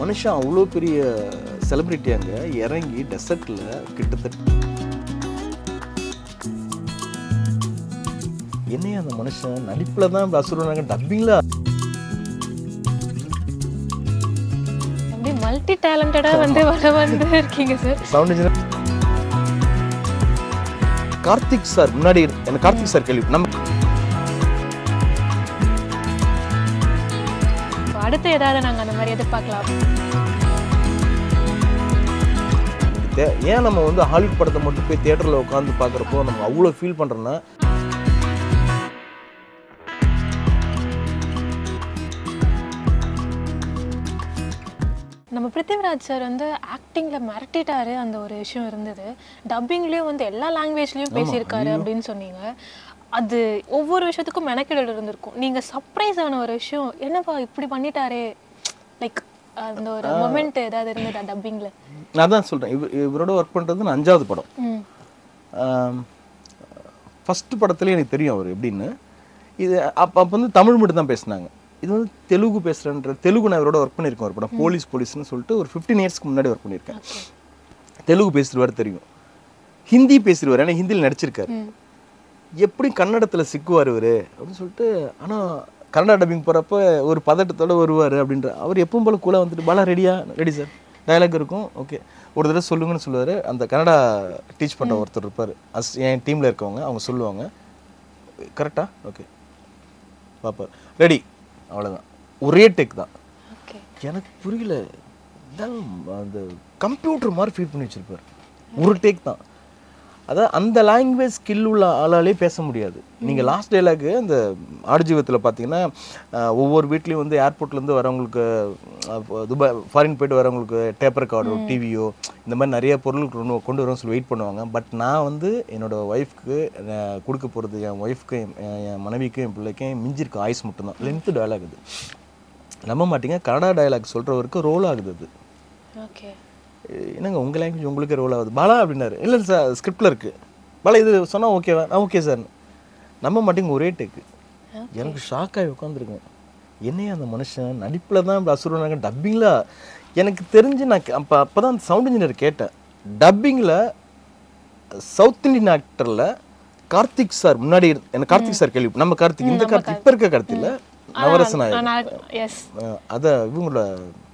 மனுஷன் அவ்வளோ பெரிய செலிப்ரிட்டி அங்கே இறங்கி டெசர்ட்டில் கிட்டத்தட்ட என்னைய அந்த மனுஷன் நடிப்பில் தான் அசுரனாங்க டப்பிங்கில் அப்படியே மல்டி டேலண்டடா வந்து வர வந்து இருக்கீங்க sir sound engineer Karthik sir முன்னாடி எனக்கு கார்த்திக் சார் கேள்வி நம்ம அடுத்து ஏதாவது நாங்க அந்த மாதிரி எதிர்பார்க்கலாம் தே- ஏன் நம்ம வந்து ஹாலிவுட் படத்தை மட்டும் போய் தியேட்டரில் உட்காந்து பார்க்குறப்போ நம்ம அவ்வளோ ஃபீல் பண்ணுறோன்னா நம்ம பிருத்திவிராஜ் சார் வந்து ஆக்டிங்ல மிரட்டிட்டாரு அந்த ஒரு விஷயம் இருந்தது டப்பிங்லயும் வந்து எல்லா லாங்குவேஜ்லயும் பேசியிருக்காரு அப்படின்னு சொன்னீங்க அது ஒவ்வொரு விஷயத்துக்கும் மெனக்கெடல் இருந்திருக்கும் நீங்க சர்ப்ரைஸ் ஆன ஒரு விஷயம் என்னப்பா இப்படி பண்ணிட்டாரே லைக் அந்த ஒரு மொமெண்ட் ஏதாவது இருந்ததா டப்பிங்ல நான் தான் சொல்கிறேன் இவர் இவரோட ஒர்க் பண்ணுறது நான் அஞ்சாவது படம் ம் ஃபஸ்ட்டு படத்துலேயே எனக்கு தெரியும் அவர் எப்படின்னு இது அப்போ அப்போ வந்து தமிழ் மட்டும் தான் பேசினாங்க இது வந்து தெலுங்கு பேசுகிறேன்ற தெலுங்கு நான் இவரோட ஒர்க் பண்ணியிருக்கேன் ஒரு படம் போலீஸ் போலீஸ்னு சொல்லிட்டு ஒரு ஃபிஃப்டீன் இயர்ஸ்க்கு முன்னாடி ஒர்க் பண்ணியிருக்கேன் தெலுங்கு பேசுகிறவர் தெரியும் ஹிந்தி பேசுகிறவர் ஏன்னா ஹிந்தியில் நடிச்சிருக்காரு ம் எப்படி கன்னடத்தில் சிக்குவார் இவர் அப்படின்னு சொல்லிட்டு ஆனால் கன்னடா டப்பிங் போகிறப்ப ஒரு பதட்டத்தோட வருவார் அப்படின்ற அவர் எப்பவும் போல கூலாக வந்துட்டு பாலா ரெடியா ரெடி சார் டயலாக் இருக்கும் ஓகே ஒரு தடவை சொல்லுங்கன்னு சொல்லுவார் அந்த கன்னடா டீச் பண்ணுற ஒருத்தர் இருப்பார் அஸ் என் டீமில் இருக்கவங்க அவங்க சொல்லுவாங்க கரெக்டா ஓகே பார்ப்பார் ரெடி அவ்வளோதான் ஒரே டெக் தான் ஓகே எனக்கு புரியல இதான் அந்த கம்ப்யூட்டர் மாதிரி ஃபீல் பண்ணி வச்சிருப்பாரு ஒரு டேக் தான் அதான் அந்த லாங்குவேஜ் ஸ்கில் உள்ள ஆளாலே பேச முடியாது நீங்கள் லாஸ்ட் டேலாக்கு அந்த ஆடுஜீவத்தில் பார்த்தீங்கன்னா அஹ், ஒவ்வொரு வீட்லேயும் வந்து ஏர்போர்ட்லேருந்து வரவங்களுக்கு அஹ், துபாய் ஃபாரின் போயிட்டு வரவங்களுக்கு டேப்பர் கார்டோ டிவியோ இந்த மாதிரி நிறைய பொருள் கொண்டு கொண்டு வரோம்னு சொல்லி வெயிட் பண்ணுவாங்க பட் நான் வந்து என்னோட ஒய்ஃப்க்கு கொடுக்க போகிறது என் ஒய்ஃப்க்கு என் மனைவிக்கும் என் பிள்ளைக்கும் மிஞ்சிருக்க ஆயுஸ் மட்டும்தான் லென்த்து டயலாக் இது நம்ப மாட்டீங்க கன்னடா டயலாக் சொல்கிறவருக்கு ரோல் ஆகுது அது ஓகே என்னங்க உங்கள் லாங்குவேஜ் உங்களுக்கே ரோல் ஆகுது பாலா அப்படின்னாரு இல்லை சார் ஸ்கிரிப்டில் இருக்குது பாலா இது சொன்னால் ஓகேவா நான் ஓகே சார் நம்ப மாட்டீங்க ஒரே டேக்கு எனக்கு ஷாக் ஆகி உட்காந்துருக்கேன் என்னைய அந்த மனுஷன் நடிப்பில் தான் இப்படி அசுரனாங்க டப்பிங்கில் எனக்கு தெரிஞ்சு நான் அப்போ அப்போ தான் சவுண்ட் இன்ஜினியர் கேட்டேன் டப்பிங்கில் சவுத் இந்தியன் ஆக்டரில் கார்த்திக் சார் முன்னாடி இரு- எனக்கு கார்த்திக் சார் கேள்வி நம்ம கார்த்திக் இந்த கார்த்திக் இப்போ இருக்க கார்த்தியில் நவரசன் நாயர் எஸ் அதை இவங்களோட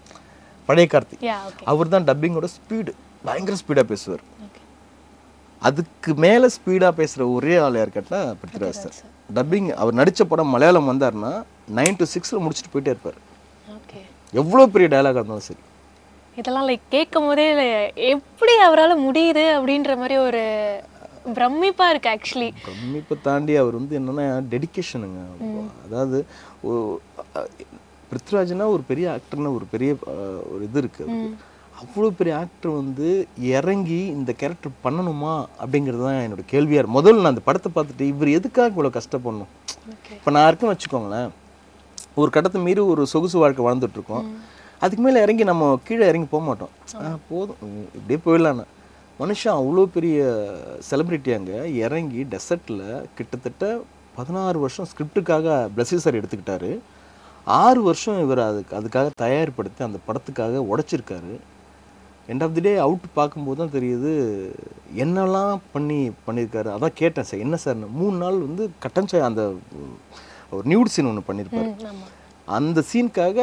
பழைய கார்த்திக் யா ஓகே அவர் தான் டப்பிங்கோட ஸ்பீடு பயங்கர ஸ்பீடாக பேசுவார் ஓகே அதுக்கு மேலே ஸ்பீடாக பேசுகிற ஒரே ஆள் யார் கேட்டால் பிருத்திவிராஜ் சார் டப்பிங் அவர் நடித்த படம் மலையாளம் வந்தாருன்னா நைன் டு சிக்ஸில் முடிச்சுட்டு போயிட்டே இருப்பார் ஓகே எவ்வளோ பெரிய டயலாக் இருந்தாலும் சரி இதெல்லாம் லைக் கேட்கும் போதே எப்படி அவரால் முடியுது அப்படின்ற மாதிரி ஒரு பிரமிப்பா இருக்கு ஆக்சுவலி பிரமிப்பை தாண்டி அவர் வந்து என்னென்னா டெடிகேஷனுங்க அதாவது ஒ- அ- பிருத்விராஜ்னா ஒரு பெரிய ஆக்டர்னு ஒரு பெரிய அஹ், ஒரு இது இருக்குது அவ்வளோ பெரிய ஆக்டர் வந்து இறங்கி இந்த கேரக்டர் பண்ணணுமா அப்படிங்கிறது தான் என்னோட கேள்வியாக இருக்கு முதல்ல நான் அந்த படத்தை பார்த்துட்டு இவர் எதுக்காக இவ்வளோ கஷ்டப்படணும் ஓகே இப்போ நான் இருக்குன்னு வச்சுக்கோங்களேன் ஒரு கட்டத்தை மீறி ஒரு சொகுசு வாழ்க்கை வாழ்ந்துட்டு இருக்கோம் அதுக்கு மேலே இறங்கி நம்ம கீழே இறங்கி போக மாட்டோம் ஆ, போதும் உம், இப்படியே போயிடலான்னு மனுஷன் அவ்வளோ பெரிய செலிப்ரிட்டி அங்கே இறங்கி டெசர்ட்டில் கிட்டத்தட்ட பதினாறு வருஷம் ஸ்கிரிப்டுக்காக பிளஸி சார் எடுத்துக்கிட்டாரு ஆறு வருஷம் இவர் அதுக்கு அதுக்காக தயார்படுத்தி அந்த படத்துக்காக உடைச்சிருக்காரு end of the day out பார்க்கும்போது தான் தெரியுது என்னெல்லாம் பண்ணி பண்ணியிருக்காரு அதான் கேட்டேன் சார் என்ன சார் மூணு நாள் வந்து கட்டன் சாய் அந்த ஒரு நியூட் சீன் ஒன்று பண்ணியிருப்பாரு ம் ஆமா அந்த சீனுக்காக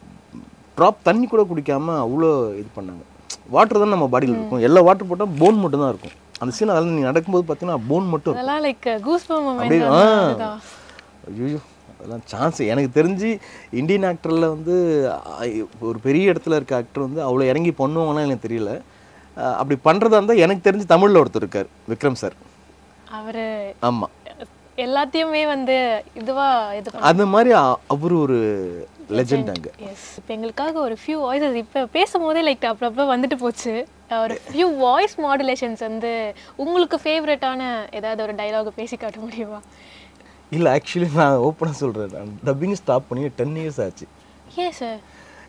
ட்ராப் தண்ணி கூட குடிக்காம அவ்வளோ இது பண்ணாங்க வாட்டர் தான் நம்ம பாடியில் இருக்கும் எல்லா வாட்டர் போட்டால் போன் மட்டும் தான் இருக்கும் அந்த சீன் அதெல்லாம் நீங்கள் நடக்கும்போது பார்த்தீங்கன்னா போன் மட்டும் இருக்கும் அதெல்லாம் லைக் கூஸ் பம் அப்படியே மொமெண்ட் ஆ ஐயோ அதெல்லாம் சான்ஸ் எனக்கு தெரிஞ்சு இந்தியன் ஆக்டரில் வந்து அ, ஒரு பெரிய இடத்துல இருக்க ஆக்டர் வந்து அவ்வளோ இறங்கி பண்ணுவாங்கலாம் எனக்கு தெரியல அ, அப்படி பண்ணுறதா இருந்தால் எனக்கு தெரிஞ்சு தமிழில் ஒருத்தர் இருக்கார் விக்ரம் சார் அவரு ஆமாம் எல்லாத்தையுமே வந்து இதுவா இது அந்த மாதிரி அ- அவர் ஒரு லெஜெண்ட் அங்கே எஸ் இப்போ எங்களுக்காக ஒரு ஃபியூ வாய்ஸஸ் இப்போ பேசும்போதே லைக் அப்பப்போ வந்துட்டு போச்சு ஒரு ஃபியூ வாய்ஸ் மாடுலேஷன்ஸ் வந்து உங்களுக்கு ஃபேவரட்டான ஏதாவது ஒரு டைலாக் பேசி காட்ட முடியுமா இல்லை ஆக்சுவலி நான் ஓப்பனாக சொல்கிறேன் நான் டப்பிங் ஸ்டாப் பண்ணி டென் இயர்ஸ் ஆச்சு ஏன் சார்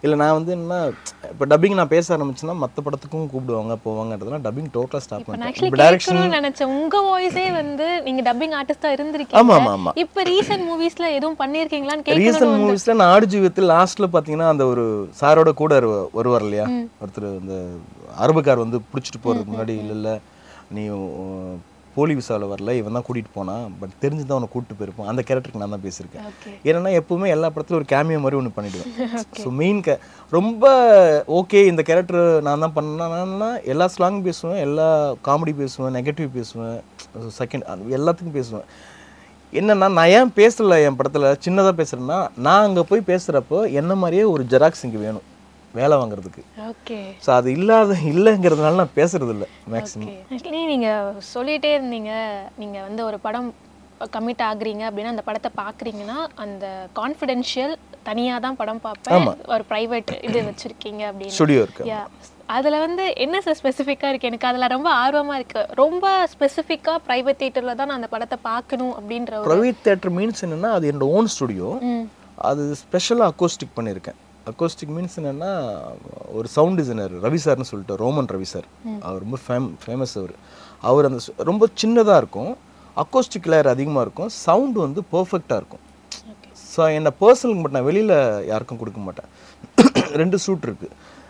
இல்லை நான் வந்து என்ன இப்போ டப்பிங் நான் பேச ஆரம்பிச்சேன்னா மற்ற படத்துக்கும் கூப்பிடுவாங்க போவாங்கன்றதுலாம் டப்பிங் டோட்டலாக ஸ்டாப் நான் பண்ணிட்டேன் ஆக்சுவலி இப்போ டேரக்ஷன் கேட்கணும்னு நினைச்சேன் உங்க வாய்ஸே வந்து நீங்க டப்பிங் ஆர்டிஸ்டா ஆமா இருந்திருக்கீங்க ஆமா ஆமா இப்ப ரீசன்ட் மூவிஸ்ல எதுவும் பண்ணிருக்கீங்களான்னு கேட்கணும் ரீசன்ட் மூவிஸில் நான் ஆடு ஜீவியத்தில் லாஸ்ட்டில் பார்த்தீங்கன்னா அந்த ஒரு சாரோட கூட வருவ- வருவார் இல்லையா ஒருத்தர் இந்த அரபுக்கார் வந்து பிடிச்சிட்டு போகிறதுக்கு முன்னாடி இல்லை இல்லை நீ உ- போலி விசாவில் வரல இவன் தான் கூட்டிகிட்டு போனான் பட் தெரிஞ்சு தான் அவனை கூப்பிட்டு போயிருப்பான் அந்த கேரக்டருக்கு நான் தான் பேசியிருக்கேன் ஓகே ஏன்னா எப்பவுமே எல்லா படத்துலையும் ஒரு கேமியோ மாதிரி ஒன்று பண்ணிடுவேன் ஸோ மெயின் கே ரொம்ப ஓகே இந்த கேரக்டர் நான் தான் பண்ணேன்னா எல்லா ஸ்லாங் பேசுவேன் எல்லா காமெடி பேசுவேன் நெகட்டிவ் பேசுவேன் செகண்ட் எல்லாத்துக்கும் பேசுவேன் என்னன்னா நான் ஏன் பேசல என் படத்தில் சின்னதாக பேசுகிறேன்னா நான் அங்கே போய் பேசுகிறப்போ என்ன மாதிரியே ஒரு ஜெராக்ஸ் இங்கே வேணும் வேலை வாங்குறதுக்கு ஓகே ஸோ அது இல்லாத இல்லைங்கிறதுனால நான் பேசுறது இல்லை மேக்ஸிமம் ஆக்சுவலி நீங்க சொல்லிட்டே இருந்தீங்க நீங்க வந்து ஒரு படம் கமிட் ஆகுறீங்க அப்படின்னா அந்த படத்தை பார்க்குறீங்கன்னா அந்த கான்ஃபிடென்ஷியல் தனியாக தான் படம் பார்ப்பேன் ஒரு ப்ரைவேட் இது வச்சிருக்கீங்க அப்படின்னு ஸ்டுடியோ இருக்கு யா அதில் வந்து என்ன சார் ஸ்பெசிஃபிக்காக இருக்குது எனக்கு அதில் ரொம்ப ஆர்வமாக இருக்குது ரொம்ப ஸ்பெசிஃபிக்காக ப்ரைவேட் தேட்டரில் தான் நான் அந்த படத்தை பார்க்கணும் அப்படின்ற ஒரு ப்ரைவேட் தேட்டர் மீன்ஸ் என்னன்னா அது என்னோட ஓன் ஸ்டுடியோ ம் அது ஸ்பெஷலாக அக்கோஸ்டிக் பண்ணியிருக்கேன் அக்கோஸ்டிக் மீன்ஸ் என்னன்னா ஒரு சவுண்ட் டிசைனர் ரவி சார்னு சொல்லிட்டு ரோமன் ரவி சார் அவர் ரொம்ப ஃபேம் ஃபேமஸ் அவர் அவர் அந்த சு- ரொம்ப சின்னதாக இருக்கும் அக்கோஸ்டிக் லேயர் அதிகமாக இருக்கும் சவுண்டு வந்து பர்ஃபெக்டாக இருக்கும் ஓகே ஸோ என்னை பர்சனலுக்கு மட்டும் நான் வெளியில் யாருக்கும் கொடுக்க மாட்டேன் ரெண்டு சூட் இருக்குது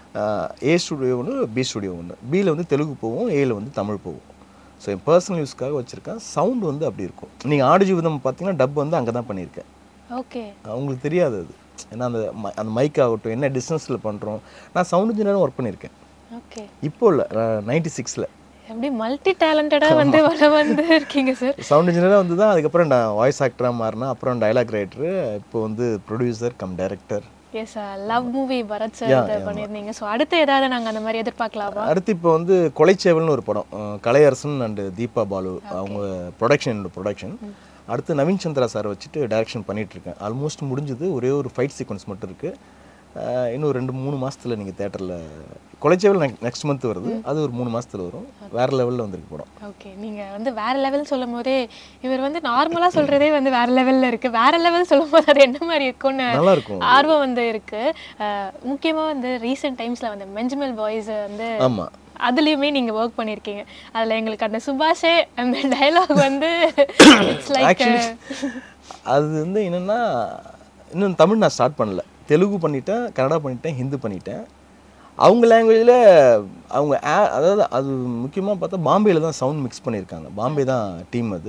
ஏ ஸ்டுடியோ ஒன்று பி ஸ்டுடியோ ஒன்று பியில் வந்து தெலுங்கு போகும் ஏல வந்து தமிழ் போகும் ஸோ என் பர்சனல் யூஸ்க்காக வச்சுருக்கேன் சவுண்டு வந்து அப்படி இருக்கும் நீங்கள் ஆடு ஜீவிதம் பார்த்தீங்கன்னா டப் வந்து அங்கே தான் பண்ணியிருக்கேன் ஓகே அவங்களுக்கு தெரியாது அது ஏன்னா அந்த ம- அந்த மைக் ஆகட்டும் என்ன டிஸ்டன்ஸில் பண்ணுறோம் நான் சவுண்ட் இன்ஜினியரும் ஒர்க் பண்ணியிருக்கேன் ஓகே இப்போ இல்லை நைன்டி சிக்ஸில் எப்படி மல்டி டேலண்டடாக வந்து வர வந்து இருக்கீங்க சார் சவுண்ட் இன்ஜினியராக வந்து தான் அதுக்கப்புறம் நான் வாய்ஸ் ஆக்டராக மாறினேன் அப்புறம் டைலாக் ரைட்டரு இப்போ வந்து producer cum director yes love movie Bharath sir இதை பண்ணியிருந்தீங்க ஸோ அடுத்து ஏதாவது நாங்கள் அந்த மாதிரி எதிர்பார்க்கலாமா அடுத்து இப்போ வந்து கொலைச்சேவல்னு ஒரு படம் அஹ் கலையரசன் அண்டு தீபா பாலு அவங்க ப்ரொடக்ஷன் ப்ரொடக்ஷன் அடுத்து நவீன் சந்திரா சார் வச்சுட்டு டைரக்ஷன் பண்ணிட்டு இருக்கேன் ஆல்மோஸ்ட் முடிஞ்சது ஒரே ஒரு ஃபைட் சீக்வன்ஸ் மட்டும் இருக்கு அஹ் இன்னும் ரெண்டு மூணு மாசத்துல நீங்க தேட்டரில் கொலைச்சேவல் நெக்ஸ்ட் மந்த் வருது அது ஒரு மூணு மாசத்துல வரும் வேற லெவலில் வந்திருக்கு படம் ஓகே நீங்கள் வந்து வேற லெவல் சொல்லும் போதே இவர் வந்து நார்மலாக சொல்கிறதே வந்து வேற லெவலில் இருக்குது வேற லெவல் சொல்லும் போது அது என்ன மாதிரி இருக்கும்னு நல்லா இருக்கும் ஆர்வம் வந்து இருக்கு அஹ் முக்கியமா வந்து ரீசெண்ட் டைம்ஸ்ல வந்து மெஞ்சமல் பாய்ஸ் வந்து ஆமா அதுலயுமே நீங்க ஒர்க் பண்ணிருக்கீங்க அதுல எங்களுக்கு அந்த சுபாஷே அந்த டயலாக் வந்து இட்ஸ் லைக் ஆக்சுவலி அது வந்து என்னன்னா இன்னும் தமிழ் நான் ஸ்டார்ட் பண்ணல தெலுங்கு பண்ணிட்டேன் கன்னடா பண்ணிட்டேன் ஹிந்து பண்ணிட்டேன் அவங்க லாங்குவேஜில் அவங்க a- அதாவது அது முக்கியமாக பார்த்தா பாம்பேயில் தான் சவுண்ட் மிக்ஸ் பண்ணியிருக்காங்க பாம்பே தான் டீம் அது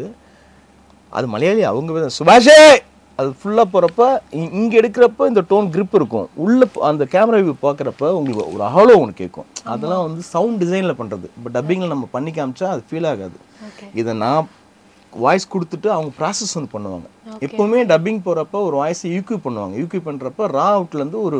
அது மலையாளி அவங்க தான், சுபாஷே அது ஃபுல்லாக போகிறப்ப இங்கே எடுக்கிறப்ப இந்த டோன் grip இருக்கும் உள்ளே அந்த கேமரா வியூ பார்க்குறப்ப உங்களுக்கு ஒரு ஹாலோ ஒன்று கேட்கும் அதெல்லாம் வந்து சவுண்ட் டிசைனில் பண்ணுறது இப்போ டப்பிங்கில் நம்ம பண்ணி காமிச்சா அது ஃபீல் ஆகாது ஓகே இதை நான் வாய்ஸ் கொடுத்துட்டு அவங்க ப்ராசஸ் வந்து பண்ணுவாங்க எப்போவுமே டப்பிங் போகிறப்ப ஒரு வாய்ஸை யூக்யூ பண்ணுவாங்க யூக்யூ பண்ணுறப்ப ரா அவுட்லேருந்து ஒரு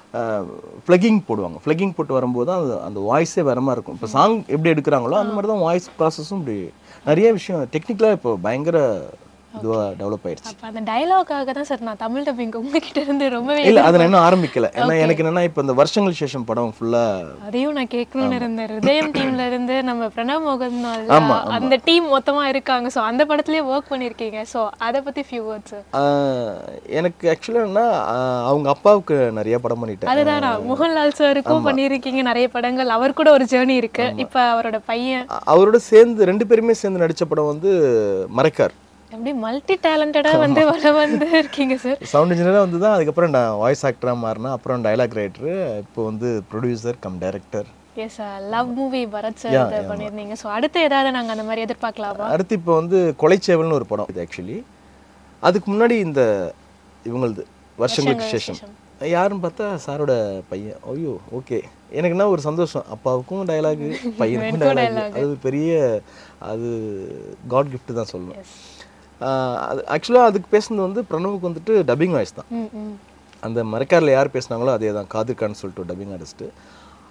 ஃப்ளகிங் போடுவாங்க ஃப்ளகிங் போட்டு வரும்போது தான் அது அந்த வாய்ஸே வேற மாதிரி இருக்கும் இப்போ சாங் எப்படி எடுக்கிறாங்களோ அந்த மாதிரி தான் வாய்ஸ் ப்ராசஸும் இப்படி நிறைய விஷயம் டெக்னிக்கலாக இப்போ பயங்கர இதுவாக டெவலப் ஆயிடுச்சு அப்ப அந்த டயலாக்காக தான் சார் நான் தமிழ் டப்பிங் உங்ககிட்ட இருந்து ரொம்பவே இல்லை அதை நான் இன்னும் ஆரம்பிக்கல ஏன்னா எனக்கு என்னன்னா இப்போ இந்த வருஷங்கள் சேஷம் படம் ஃபுல்லாக அதையும் நான் கேட்கணும்னு இருந்தேன் ஹிருதயம் டீம்ல இருந்து நம்ம பிரணவ் மோகன் ஆமா, ஆமா. அந்த டீம் மொத்தமா இருக்காங்க ஸோ அந்த படத்துலயே ஒர்க் பண்ணிருக்கீங்க ஸோ அதை பத்தி ஃபியூ வேர்ட்ஸ் ஆஹ் எனக்கு ஆக்சுவலாக என்ன ஆஹ் அவங்க அப்பாவுக்கு நிறைய படம் பண்ணிட்டேன் அதுதான் நான் மோகன்லால் சாருக்கும் பண்ணியிருக்கீங்க நிறைய படங்கள் அவர் கூட ஒரு ஜேர்னி இருக்கு இப்ப அவரோட பையன் அ- அவரோட சேர்ந்து ரெண்டு பேருமே சேர்ந்து நடிச்ச படம் வந்து மறைக்கார் எப்படி மல்டி டேலண்டடா வந்து வர வந்து இருக்கீங்க சார் சவுண்ட் இன்ஜினியராக வந்து தான் அதுக்கப்புறம் நான் வாய்ஸ் ஆக்டராக மாறினேன் அப்புறம் டைலாக் ரைட்டரு இப்போ வந்து producer cum director yes love movie Bharath sir இதை பண்ணியிருந்தீங்க ஸோ அடுத்து ஏதாவது நாங்க அந்த மாதிரி எதிர்பார்க்கலாமா அடுத்து இப்போ வந்து கொலைச்சேவல்னு ஒரு படம் இது ஆக்சுவலி அதுக்கு முன்னாடி இந்த இவங்களது வருஷங்களுக்கு சேஷம் யாருன்னு பார்த்தா சாரோட பையன் ஐயோ ஓகே எனக்கு என்ன ஒரு சந்தோஷம் அப்பாவுக்கும் டயலாகு பையனுக்கும் டயலாக் அது பெரிய அது காட் gift தான் சொல்லணும் ஆஹ் அது ஆக்சுவலாக அதுக்கு பேசுனது வந்து பிரணவுக்கு வந்துட்டு டப்பிங் வாய்ஸ் தான் ம் ம் அந்த மரக்காரில் யார் பேசுனாங்களோ அதே தான் காதிர் கான் சொல்லிட்டு டப்பிங் ஆர்டிஸ்ட்டு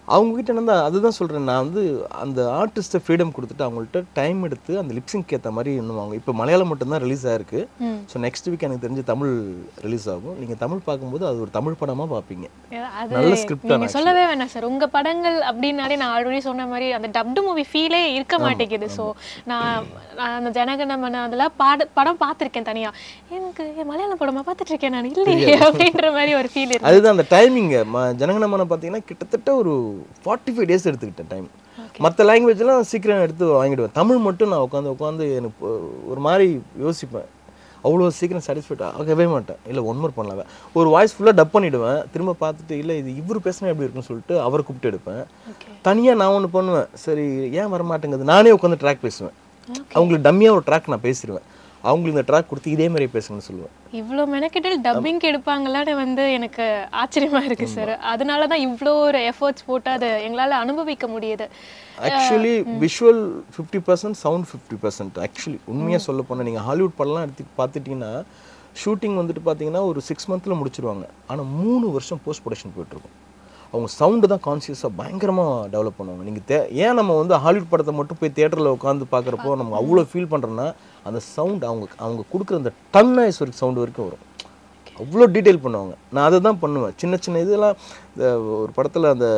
அவங்க கிட்ட என்ன அதுதான் சொல்கிறேன் நான் வந்து அந்த ஆர்டிஸ்ட்டை ஃப்ரீடம் கொடுத்துட்டு அவங்கள்ட்ட டைம் எடுத்து அந்த லிப்ஸிங்க்கு ஏற்ற மாதிரி இன்னும் அவங்க இப்போ மலையாளம் மட்டும்தான் ரிலீஸ் ஆயிருக்கு ம். ஸோ நெக்ஸ்ட் வீக் எனக்கு தெரிஞ்சு தமிழ் ரிலீஸ் ஆகும் நீங்கள் தமிழ் பார்க்கும்போது அது ஒரு தமிழ் படமாக பார்ப்பீங்க அது நல்ல ஸ்கிரிப்ட் நீங்க சொல்லவே வேணாம் சார் உங்க படங்கள் அப்படின்னாலே நான் ஆல்ரெடி சொன்ன மாதிரி அந்த டப்டு மூவி ஃபீலே இருக்க மாட்டேங்குது ஸோ நான் நான் அந்த ஜனகணமன அதெல்லாம் பாட படம் பார்த்துருக்கேன் தனியா எனக்கு ஏன் மலையாள படமா பார்த்துட்டு இருக்கேன் நான் இல்லையே அப்படின்ற மாதிரி ஒரு ஃபீல் இருக்கு அதுதான் அந்த டைமிங்க ஜனகணமன பார்த்தீங்கன்னா கிட்டத்தட்ட ஒரு ஃபார்ட்டி ஃபைவ் டேஸ் எடுத்துக்கிட்டேன் டைம் மற்ற லாங்குவேஜ்லாம் சீக்கிரம் எடுத்து வாங்கிடுவேன் தமிழ் மட்டும் நான் உட்காந்து உட்காந்து எனக்கு பொ- ஒரு மாதிரி யோசிப்பேன் அவ்வளோ சீக்கிரம் சாட்டிஸ்ஃபைட் ஆகவே மாட்டேன் இல்லை ஒன் மோர் பண்ணலாம் ஒரு வாய்ஸ் ஃபுல்லாக டப் பண்ணிவிடுவேன் திரும்ப பார்த்துட்டு இல்லை இது இவர் பேசினா எப்படி இருக்குன்னு சொல்லிட்டு அவரை கூப்பிட்டு எடுப்பேன் ஓகே தனியாக நான் ஒன்று பண்ணுவேன் சரி ஏன் வர மாட்டேங்குது நானே உட்காந்து ட்ராக் பேசுவேன் அவங்களுக்கு டம்மியாக ஒரு ட்ராக் நான் பேசிடுவேன் அவங்களுக்கு இந்த ட்ராக் கொடுத்து இதே மாதிரி பேசுங்கன்னு சொல்லுவேன் இவ்வளோ மெனக்கெட்டல் டப்பிங் எடுப்பாங்களான்னு வந்து எனக்கு ஆச்சரியமா இருக்கு சார் அதனால தான் இவ்வளோ ஒரு எஃபர்ட்ஸ் போட்டு அதை எங்களால் அனுபவிக்க முடியுது actually visual fifty percent sound fifty percent actually உண்மையாக சொல்ல போனால் நீங்கள் ஹாலிவுட் படம்லாம் எடுத்து பார்த்துட்டிங்கன்னா ஷூட்டிங் வந்துட்டு பார்த்தீங்கன்னா ஒரு சிக்ஸ் மந்த்தில் முடிச்சிருவாங்க ஆனால் மூணு வருஷம் போஸ்ட் ப்ரொடக்ஷன் போயிட்டுருக்கும் அவங்க சவுண்டு தான் கான்சியஸாக பயங்கரமாக டெவலப் பண்ணுவாங்க நீங்கள் தே ஏன் நம்ம வந்து ஹாலிவுட் படத்தை மட்டும் போய் தேட்டரில் உட்காந்து பார்க்குறப்போ நம்ம அவ்வளோ ஃபீல் பண்ணுறோன்னா அந்த சவுண்ட் அவங்க அவங்க கொடுக்குற அந்த டன் நாய்ஸ் வரைக்கும் சவுண்டு வரைக்கும் வரும் அவ்வளோ டீட்டெயில் பண்ணுவாங்க நான் அதை தான் பண்ணுவேன் சின்ன சின்ன இதெல்லாம் இந்த ஒரு படத்தில் அந்த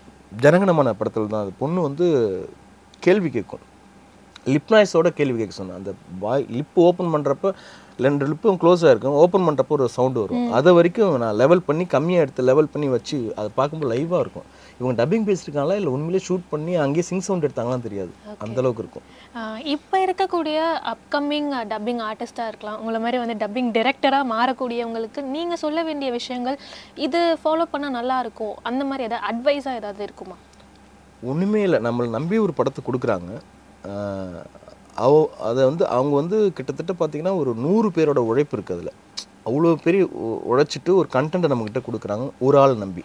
ஜனகணமான படத்தில் தான் அந்த பொண்ணு வந்து கேள்வி கேட்கும் லிப் நாய்ஸோட கேள்வி கேட்க சொன்னேன் அந்த வாய் லிப் ஓப்பன் பண்ணுறப்ப ரெண்டு லிப்பும் க்ளோஸாக இருக்கும் ஓப்பன் பண்ணுறப்போ ஒரு சவுண்டு வரும் அதை வரைக்கும் நான் லெவல் பண்ணி கம்மியாக எடுத்து லெவல் பண்ணி வச்சு அதை பார்க்கும்போது லைவாக இருக்கும் இவங்க டப்பிங் பேசியிருக்காங்களா இல்லை உண்மையிலேயே ஷூட் பண்ணி அங்கேயே சிங் சவுண்ட் எடுத்தாங்களான்னு தெரியாது அந்த அளவுக்கு இருக்கும் இப்போ இருக்கக்கூடிய அப்கமிங் டப்பிங் ஆர்டிஸ்டாக இருக்கலாம் உங்களை மாதிரி வந்து டப்பிங் டிரெக்டராக மாறக்கூடியவங்களுக்கு நீங்கள் சொல்ல வேண்டிய விஷயங்கள் இது ஃபாலோ பண்ணால் நல்லா இருக்கும் அந்த மாதிரி ஏதாவது அட்வைஸாக ஏதாவது இருக்குமா ஒன்றுமே இல்லை நம்மளை நம்பி ஒரு படத்தை கொடுக்குறாங்க ஆஹ் அவ அதை வந்து அவங்க வந்து கிட்டத்தட்ட பார்த்தீங்கன்னா ஒரு நூறு பேரோட உழைப்பு இருக்குது அதில் அவ்வளோ பெரிய உ- உழைச்சிட்டு ஒரு கண்டென்ட்டை நம்மக்கிட்ட கொடுக்குறாங்க ஒரு ஆள் நம்பி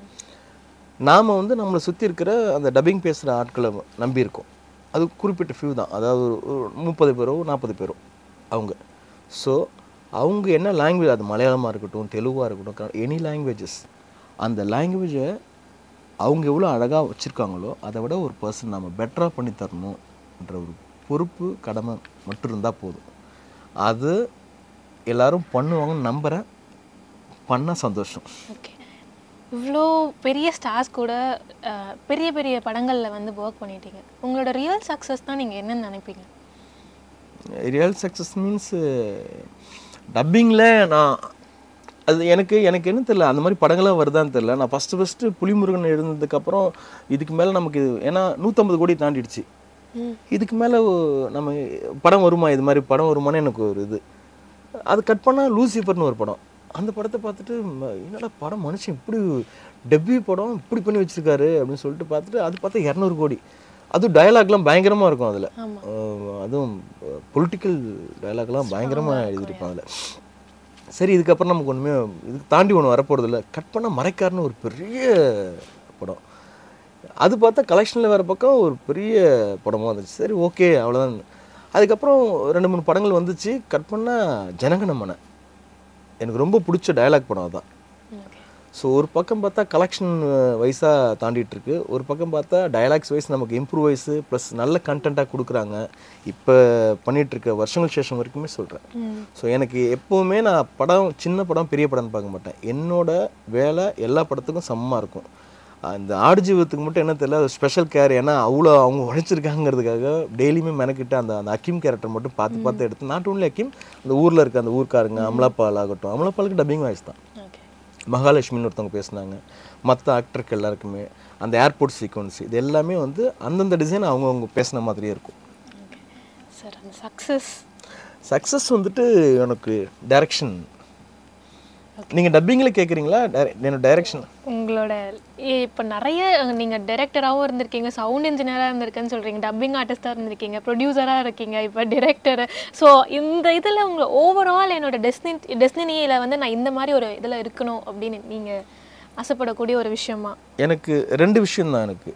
நாம் வந்து நம்மளை சுற்றி இருக்கிற அந்த டப்பிங் பேசுகிற ஆட்களை நம்பி இருக்கோம் அது குறிப்பிட்ட ஃபியூ தான் அதாவது ஒரு ஒரு முப்பது பேரோ நாற்பது பேரோ அவங்க ஸோ அவங்க என்ன லாங்குவேஜ் அது மலையாளமாக இருக்கட்டும் தெலுங்காக இருக்கட்டும் எனி லாங்குவேஜஸ் அந்த லாங்குவேஜை அவங்க எவ்வளோ அழகாக வச்சுருக்காங்களோ அதை விட ஒரு பர்சன் நம்ம பெட்டராக பண்ணி தரணுன்ற ஒரு பொறுப்பு கடமை மட்டும் இருந்தால் போதும் அது எல்லாரும் பண்ணுவாங்கன்னு நம்புகிறேன் பண்ணால் சந்தோஷம் ஓகே இவ்வளோ பெரிய ஸ்டார்ஸ் கூட அஹ், பெரிய பெரிய படங்களில் வந்து ஒர்க் பண்ணிட்டீங்க உங்களோட ரியல் சக்ஸஸ் தான் நீங்கள் என்னன்னு நினைப்பீங்க ரியல் சக்ஸஸ் மீன்ஸ் டப்பிங்கில் நான் அது எனக்கு எனக்கு என்ன தெரியல அந்த மாதிரி படங்கள்லாம் வருதான்னு தெரியல நான் ஃபஸ்ட்டு ஃபஸ்ட்டு புலிமுருகன் எழுந்ததுக்கப்புறம் இதுக்கு மேலே நமக்கு இது ஏன்னா நூற்றம்பது கோடி தாண்டிடுச்சு ம். இதுக்கு மேலே நம்ம படம் வருமா இது மாதிரி படம் வருமான்னு எனக்கு ஒரு இது அது கட் பண்ணால் லூசிஃபர்னு ஒரு படம் அந்த படத்தை பார்த்துட்டு ம, என்னடா படம் மனுஷன் இப்படி டெபியூ படம் இப்படி பண்ணி வச்சிருக்காரு அப்படின்னு சொல்லிட்டு பார்த்துட்டு அது பார்த்தா இரநூறு கோடி அதுவும் டயலாக்லாம் பயங்கரமாக இருக்கும் அதில் ஆமா. அதுவும் பொலிட்டிக்கல் டயலாக்லாம் பயங்கரமாக எழுதியிருப்பாங்க அதில் சரி இதுக்கப்புறம் நமக்கு ஒன்றுமே இதுக்கு தாண்டி ஒன்று வரப்போகிறது இல்லை கட் பண்ணால் மறைக்காருன்னு ஒரு பெரிய படம் அது பார்த்தா கலெக்ஷனில் வேறு பக்கம் ஒரு பெரிய படமாக வந்துச்சு சரி ஓகே அவ்வளோதான் அதுக்கப்புறம் ரெண்டு மூணு படங்கள் வந்துச்சு கட் பண்ணால் ஜனகணமன எனக்கு ரொம்ப பிடிச்ச டயலாக் படம் அதான் ஓகே ஸோ ஒரு பக்கம் பார்த்தா கலெக்ஷன் வைஸாக தாண்டிட்டு இருக்கு ஒரு பக்கம் பார்த்தா டயலாக்ஸ் வைஸ் நமக்கு இம்ப்ரூவைஸு ப்ளஸ் நல்ல கண்டென்ட்டாக கொடுக்குறாங்க இப்போ பண்ணிட்டு இருக்க வருஷங்கள் சேஷம் வரைக்குமே சொல்கிறேன் ம் ஸோ எனக்கு எப்போவுமே நான் படம் சின்ன படம் பெரிய படம்னு பார்க்க மாட்டேன் என்னோட வேலை எல்லா படத்துக்கும் சமமாக இருக்கும் அந்த ஆடு ஜீவத்துக்கு மட்டும் என்ன தெரியல ஸ்பெஷல் கேர் ஏன்னா அவ்வளோ அவங்க உழைச்சிருக்காங்கிறதுக்காக டெய்லியுமே மெனக்கிட்டு அந்த அந்த அக்கிம் கேரக்டர் மட்டும் பார்த்து பார்த்து எடுத்து நாட் ஒன்லி அக்கிம் அந்த ஊரில் இருக்க அந்த ஊர்க்காரங்க அமலாப்பால் ஆகட்டும் அமலாப்பாலுக்கு டப்பிங் வாய்ஸ் தான் ஓகே மகாலட்சுமின்னு ஒருத்தவங்க பேசுனாங்க மற்ற ஆக்டருக்கு எல்லாருக்குமே அந்த ஏர்போர்ட் சீக்வன்ஸ் இது எல்லாமே வந்து அந்தந்த டிசைன் அவங்கவுங்க பேசின மாதிரியே இருக்கும் ஓகே சார் அந்த சக்ஸஸ் சக்ஸஸ் வந்துட்டு எனக்கு டைரக்ஷன் நீங்கள் டப்பிங்கில் கேட்குறீங்களா என்னோட டைரக்ஷன் உங்களோட இப்போ நிறைய நீங்கள் டைரக்டராகவும் இருந்திருக்கீங்க சவுண்ட் இன்ஜினியராக இருந்திருக்கேன்னு சொல்கிறீங்க டப்பிங் ஆர்டிஸ்டாக இருந்திருக்கீங்க ப்ரொடியூசராக இருக்கீங்க இப்போ டிரெக்டர் ஸோ இந்த இதில் உங்களை ஓவரால் என்னோட டெஸ்னி டெஸ்டினியில் வந்து நான் இந்த மாதிரி ஒரு இதில் இருக்கணும் அப்படின்னு நீங்கள் ஆசைப்படக்கூடிய ஒரு விஷயமா எனக்கு ரெண்டு விஷயம்தான் எனக்கு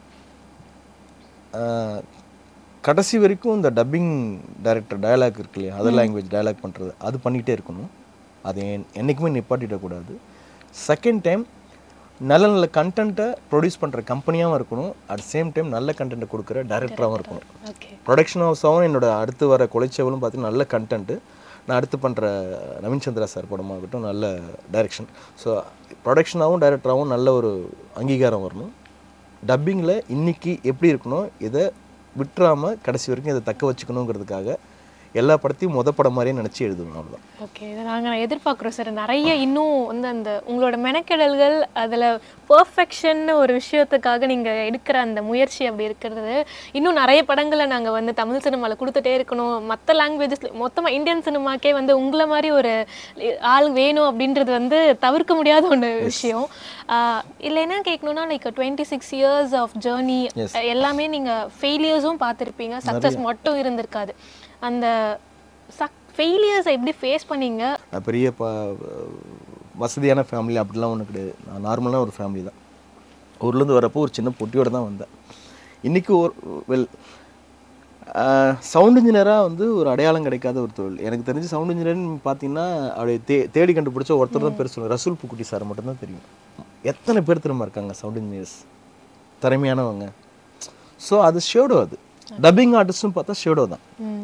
ஆஹ், கடைசி வரைக்கும் இந்த டப்பிங் டைரக்டர் டயலாக் இருக்கு இல்லையா அதர் லாங்குவேஜ் டயலாக் பண்ணுறது அது பண்ணிகிட்டே இருக்கணும் அது என்- என்னைக்குமே நிப்பாட்டிடக்கூடாது செகண்ட் டைம் நல்ல நல்ல கண்டென்ட்டை ப்ரொடியூஸ் பண்ணுற கம்பெனியாகவும் இருக்கணும் அட் சேம் டைம் நல்ல கண்டென்ட்டை கொடுக்குற டைரக்டராகவும் இருக்கணும் ஓகே ப்ரொடக்ஷன் ஹவுஸாகவும் என்னோட அடுத்து வர கொலைச்சவலும் பார்த்தீங்கன்னா நல்ல கண்டென்ட்டு நான் அடுத்து பண்ணுற நவீன் சந்திரா சார் படமாகட்டும் நல்ல டைரக்ஷன் ஸோ ப்ரொடக்ஷனாகவும் டைரக்டராகவும் நல்ல ஒரு அங்கீகாரம் வரணும் டப்பிங்கில் இன்னைக்கு எப்படி இருக்கணும் இதை விட்டுறாமல் கடைசி வரைக்கும் இதை தக்க வச்சுக்கணுங்கிறதுக்காக எல்லா படத்தையும் மொத படம் மாதிரியே நினச்சி எழுதணும் அவ்வளோதான் ஓகே இதை நாங்கள் எதிர்பார்க்குறோம் சார் நிறைய இன்னும் வந்து அந்த உங்களோட மெனக்கெடல்கள் அதில் பர்ஃபெக்ஷன் ஒரு விஷயத்துக்காக நீங்கள் எடுக்கிற அந்த முயற்சி அப்படி இருக்கிறது இன்னும் நிறைய படங்களை நாங்கள் வந்து தமிழ் சினிமாவில் கொடுத்துட்டே இருக்கணும் மற்ற லாங்குவேஜஸ் மொத்தமாக இந்தியன் சினிமாக்கே வந்து உங்களை மாதிரி ஒரு ஆள் வேணும் அப்படின்றது வந்து தவிர்க்க முடியாத ஒன்று விஷயம் ஆஹ் இல்லை என்ன கேட்கணும்னா like twenty six years of journey எல்லாமே நீங்கள் ஃபெயிலியர்ஸும் பார்த்துருப்பீங்க சக்ஸஸ் மட்டும் இருந்திருக்காது அந்த சக் ஃபெயிலியர்ஸை எப்படி ஃபேஸ் பண்ணீங்க நான் பெரிய ப வசதியான ஃபேமிலி அப்படிலாம் ஒன்றும் கிடையாது நான் நார்மலான ஒரு ஃபேமிலி தான் ஊர்லேருந்து வரப்போ ஒரு சின்ன பொட்டியோட தான் வந்தேன் இன்றைக்கி ஒரு வெல் சவுண்ட் இன்ஜினியராக வந்து ஒரு அடையாளம் கிடைக்காத ஒரு தொழில் எனக்கு தெரிஞ்சு சவுண்ட் இன்ஜினியர்னு பார்த்தீங்கன்னா அப்படியே தே தேடி கண்டுபிடிச்ச ஒருத்தர் தான் பேர் சொல்லுவேன் ரசூல் புக்குட்டி சார் மட்டும்தான் தெரியும் எத்தனை பேர் திரும்ப இருக்காங்க சவுண்ட் இன்ஜினியர்ஸ் திறமையானவங்க ஸோ அது ஷேடோ அது டப்பிங் ஆர்டிஸ்ட்டும் பார்த்தா ஷேடோ தான் ம்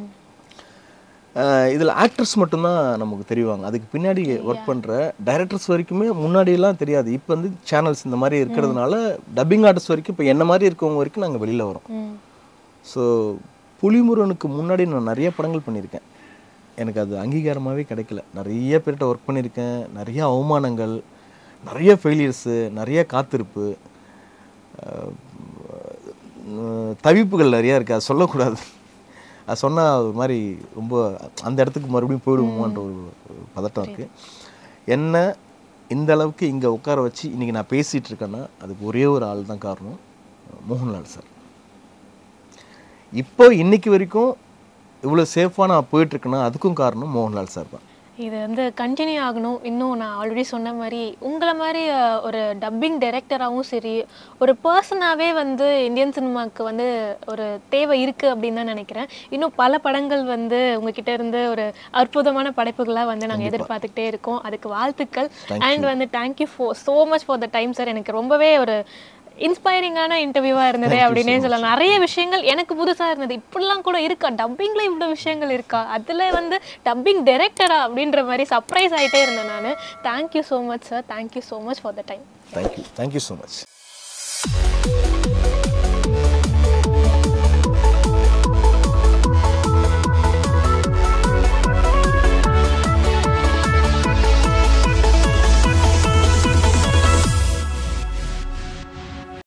இதில் ஆக்டர்ஸ் மட்டும்தான் நமக்கு தெரிவாங்க அதுக்கு பின்னாடி ஒர்க் பண்ணுற டைரக்டர்ஸ் வரைக்குமே முன்னாடியெல்லாம் தெரியாது இப்போ வந்து சேனல்ஸ் இந்த மாதிரி இருக்கிறதுனால டப்பிங் ஆர்டிஸ்ட் வரைக்கும் இப்போ என்ன மாதிரி இருக்கவங்க வரைக்கும் நாங்கள் வெளியில் வரோம் ம் ஸோ புலிமுருகனுக்கு முன்னாடி நான் நிறைய படங்கள் பண்ணியிருக்கேன் எனக்கு அது அங்கீகாரமாகவே கிடைக்கல நிறைய பேர்கிட்ட ஒர்க் பண்ணியிருக்கேன் நிறைய அவமானங்கள் நிறைய ஃபெயிலியர்ஸு நிறைய காத்திருப்பு அஹ், தவிப்புகள் நிறையா இருக்குது அது சொல்லக்கூடாது அது சொன்னால் ஒரு மாதிரி ரொம்ப அந்த இடத்துக்கு மறுபடியும் போயிடுவோமான்ற ஒரு பதட்டம் இருக்குது என்ன இந்த அளவுக்கு இங்கே உட்கார வச்சு இன்றைக்கி நான் பேசிகிட்டு இருக்கேன்னா அதுக்கு ஒரே ஒரு ஆள் தான் காரணம் மோகன்லால் சார் இப்போ இன்னைக்கு வரைக்கும் இவ்வளோ சேஃபாக நான் போயிட்டுருக்கேன்னா அதுக்கும் காரணம் மோகன்லால் சார் தான் இது வந்து கண்டினியூ ஆகணும் இன்னும் நான் ஆல்ரெடி சொன்ன மாதிரி உங்களை மாதிரி அஹ், ஒரு டப்பிங் டைரக்டராகவும் சரி ஒரு பர்சனாகவே வந்து இந்தியன் சினிமாவுக்கு வந்து ஒரு தேவை இருக்குது அப்படின்னு தான் நினைக்கிறேன் இன்னும் பல படங்கள் வந்து உங்ககிட்ட இருந்து ஒரு அற்புதமான படைப்புகளாக வந்து நாங்கள் எதிர்பார்த்துக்கிட்டே இருக்கோம் அதுக்கு வாழ்த்துக்கள் அண்ட் வந்து thank you for so much for the time sir எனக்கு ரொம்பவே ஒரு இன்ஸ்பைரிங்கான இன்டர்வியூவாக இருந்தது அப்படின்னே சொல்லலாம் நிறைய விஷயங்கள் எனக்கு புதுசாக இருந்தது இப்படிலாம் கூட இருக்கா டப்பிங்கில் இவ்வளோ விஷயங்கள் இருக்கா அதில் வந்து டப்பிங் டைரக்டரா அப்படின்ற மாதிரி சர்ப்ரைஸ் ஆகிட்டே இருந்தேன் நான் thank you so much sir thank you so much for the time thank you thank you so much